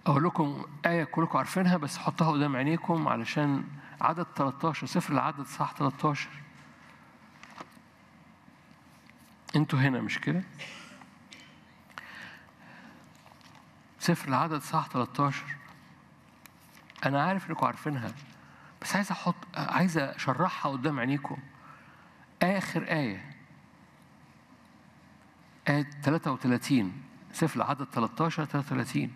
أقول لكم آية كلكم عارفينها بس حطها قدام عينيكم علشان عدد 13 سفر العدد صح 13 انتوا هنا مش كده؟ سفر العدد صح 13 أنا عارف إنكم عارفينها بس عايز أحط عايز أشرحها قدام عينيكم آخر آية آية 33 سفر العدد 13 33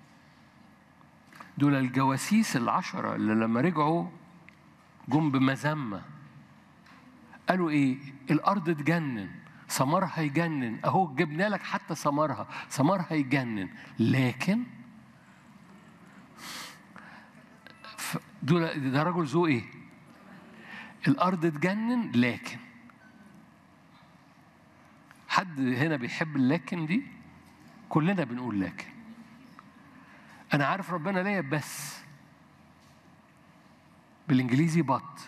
دول الجواسيس العشرة اللي لما رجعوا جم بمذمة قالوا إيه؟ الأرض تجنن ثمرها يجنن أهو جبنا لك حتى ثمرها ثمرها يجنن لكن دول ده رجل ذو إيه؟ الأرض تجنن لكن حد هنا بيحب اللكن دي؟ كلنا بنقول لكن أنا عارف ربنا ليا بس بالإنجليزي بط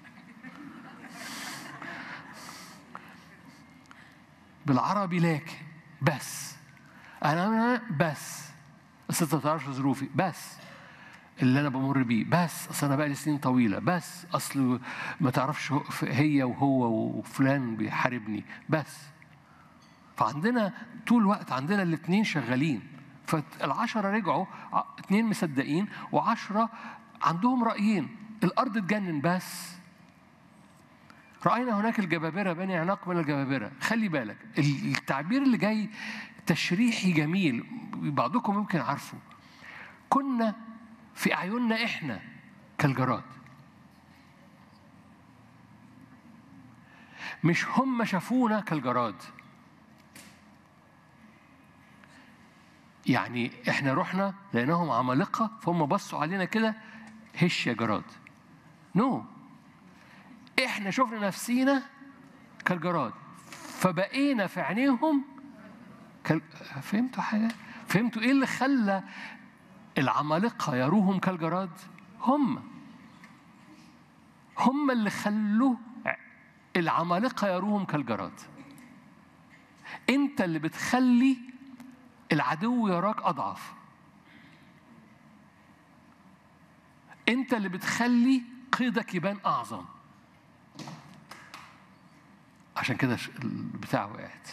بالعربي لكن بس أنا أنا بس بس أنت ما تعرفش ظروفي بس اللي أنا بمر بيه بس أصل أنا بقالي سنين طويلة بس أصل ما تعرفش هي وهو وفلان بيحاربني بس فعندنا طول الوقت عندنا الاثنين شغالين فالعشرة رجعوا اثنين مصدقين وعشرة عندهم رأيين الأرض تجنن بس رأينا هناك الجبابرة بني عناق من الجبابرة خلي بالك التعبير اللي جاي تشريحي جميل بعضكم ممكن عارفه كنا في أعيننا إحنا كالجراد مش هم شافونا كالجراد يعني احنا رحنا لقيناهم عمالقه فهم بصوا علينا كده هش يا جراد نو no. احنا شفنا نفسينا كالجراد فبقينا في عينيهم كال... فهمتوا حاجه فهمتوا ايه اللي خلى العمالقه يروهم كالجراد هم هم اللي خلوا العمالقه يروهم كالجراد انت اللي بتخلي العدو يراك اضعف انت اللي بتخلي قيدك يبان اعظم عشان كده البتاع وقعت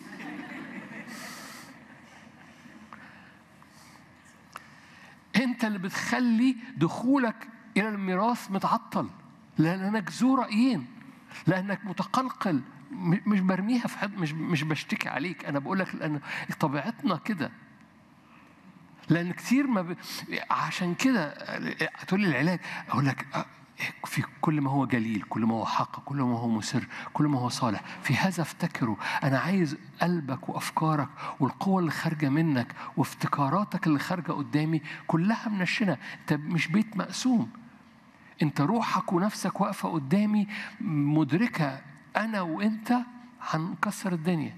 انت اللي بتخلي دخولك الى الميراث متعطل لانك ذو رايين لانك متقلقل مش برميها في حد مش مش بشتكي عليك انا بقول لك لان طبيعتنا كده لان كتير ما ب... عشان كده تقول لي العلاج اقول لك في كل ما هو جليل كل ما هو حق كل ما هو مسر كل ما هو صالح في هذا افتكروا انا عايز قلبك وافكارك والقوه اللي خارجه منك وافتكاراتك اللي خارجه قدامي كلها منشنه انت مش بيت مقسوم انت روحك ونفسك واقفه قدامي مدركه انا وانت هنكسر الدنيا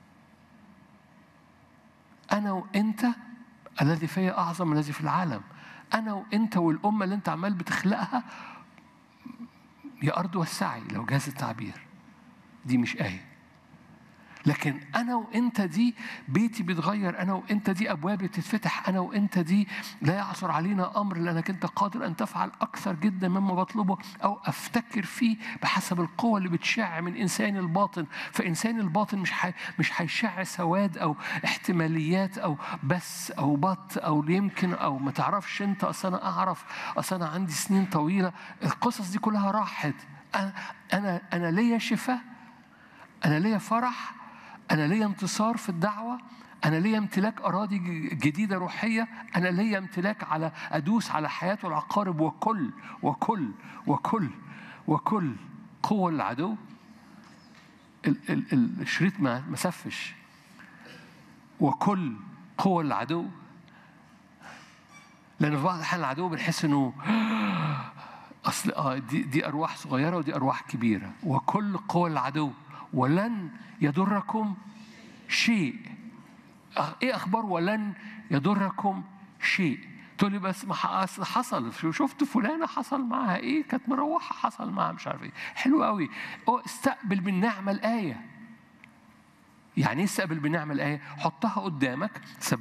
انا وانت الذي فيا اعظم من الذي في العالم انا وانت والامه اللي انت عمال بتخلقها يا ارض وسعي لو جاز التعبير دي مش ايه لكن انا وانت دي بيتي بيتغير انا وانت دي ابوابي بتتفتح انا وانت دي لا يعثر علينا امر لانك انت قادر ان تفعل اكثر جدا مما بطلبه او افتكر فيه بحسب القوه اللي بتشع من انساني الباطن فانساني الباطن مش حي مش هيشع سواد او احتماليات او بس او بط او يمكن او ما تعرفش انت اصل انا اعرف اصل انا عندي سنين طويله القصص دي كلها راحت انا انا انا ليا شفاء انا ليا فرح أنا ليا انتصار في الدعوة أنا ليا امتلاك أراضي جديدة روحية أنا ليا امتلاك على أدوس على حياة العقارب وكل وكل وكل وكل قوة العدو ال ال الشريط ما ما سفش وكل قوة العدو لأن في بعض الأحيان العدو بنحس إنه أصل آه دي, دي أرواح صغيرة ودي أرواح كبيرة وكل قوة العدو ولن يضركم شيء ايه اخبار ولن يضركم شيء تقول لي بس ما حصل شفت فلانه حصل معاها ايه كانت مروحه حصل معاها مش عارف ايه حلو قوي استقبل بالنعمه الايه يعني ايه استقبل بالنعمه الايه حطها قدامك